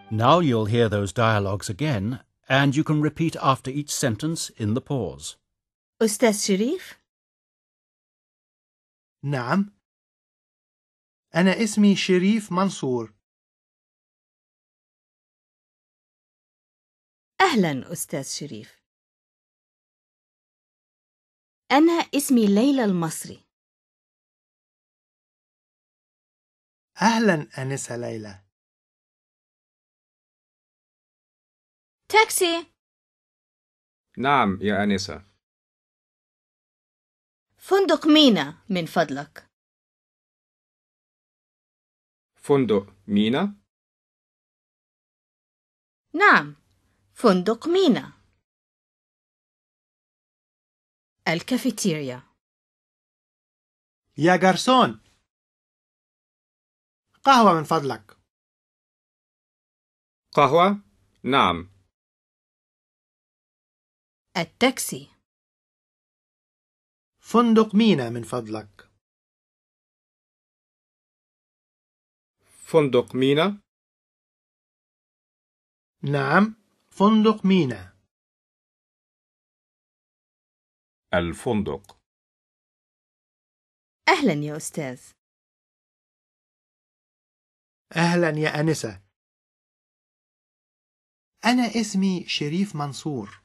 Now you'll hear those dialogues again, and you can repeat after each sentence in the pause. أستاذ شريف نعم أنا اسمي شريف منصور أهلا أستاذ شريف أنا اسمي ليلى المصري أهلا أنسة ليلى تاكسي نعم يا آنسة فندق مينا من فضلك فندق مينا نعم فندق مينا الكافيتيريا يا جرسون قهوة من فضلك قهوة نعم التاكسي فندق مينا من فضلك فندق مينا نعم فندق مينا الفندق أهلا يا أستاذ أهلا يا أنسة أنا اسمي شريف منصور